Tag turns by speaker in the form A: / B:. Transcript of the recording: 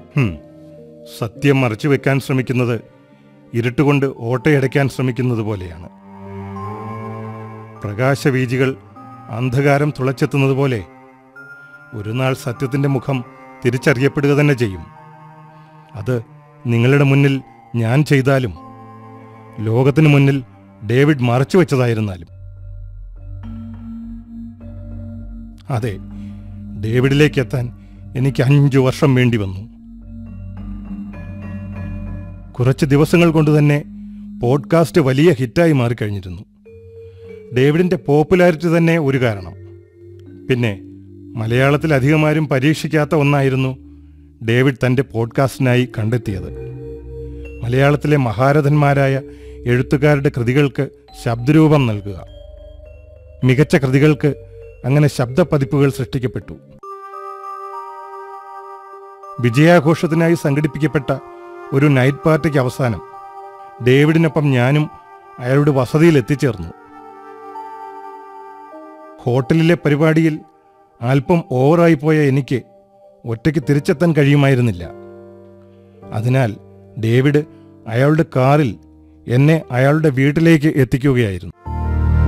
A: ഹും, സത്യം മറച്ചു വെക്കാൻ ശ്രമിക്കുന്നത് ഇരുട്ടുകൊണ്ട് ഓട്ടയടയ്ക്കാൻ ശ്രമിക്കുന്നത് പോലെയാണ് പ്രകാശവീജികൾ അന്ധകാരം തുളച്ചെത്തുന്നത് പോലെ ഒരു നാൾ സത്യത്തിൻ്റെ മുഖം തിരിച്ചറിയപ്പെടുക തന്നെ ചെയ്യും അത് നിങ്ങളുടെ മുന്നിൽ ഞാൻ ചെയ്താലും ലോകത്തിന് മുന്നിൽ ഡേവിഡ് മറച്ചു വെച്ചതായിരുന്നാലും അതെ ഡേവിഡിലേക്ക് എത്താൻ എനിക്ക് അഞ്ചു വർഷം വേണ്ടി വന്നു കുറച്ച് ദിവസങ്ങൾ കൊണ്ട് തന്നെ പോഡ്കാസ്റ്റ് വലിയ ഹിറ്റായി മാറിക്കഴിഞ്ഞിരുന്നു ഡേവിഡിന്റെ പോപ്പുലാരിറ്റി തന്നെ ഒരു കാരണം പിന്നെ മലയാളത്തിൽ അധികമാരും പരീക്ഷിക്കാത്ത ഒന്നായിരുന്നു ഡേവിഡ് തന്റെ പോഡ്കാസ്റ്റിനായി കണ്ടെത്തിയത് മലയാളത്തിലെ മഹാരഥന്മാരായ എഴുത്തുകാരുടെ കൃതികൾക്ക് ശബ്ദരൂപം നൽകുക മികച്ച കൃതികൾക്ക് അങ്ങനെ ശബ്ദപ്പതിപ്പുകൾ സൃഷ്ടിക്കപ്പെട്ടു വിജയാഘോഷത്തിനായി സംഘടിപ്പിക്കപ്പെട്ട ഒരു നൈറ്റ് പാർട്ടിക്ക് അവസാനം ഡേവിഡിനൊപ്പം ഞാനും അയാളുടെ വസതിയിൽ എത്തിച്ചേർന്നു ഹോട്ടലിലെ പരിപാടിയിൽ അല്പം ഓവറായിപ്പോയ എനിക്ക് ഒറ്റയ്ക്ക് തിരിച്ചെത്താൻ കഴിയുമായിരുന്നില്ല അതിനാൽ ഡേവിഡ് അയാളുടെ കാറിൽ എന്നെ അയാളുടെ വീട്ടിലേക്ക് എത്തിക്കുകയായിരുന്നു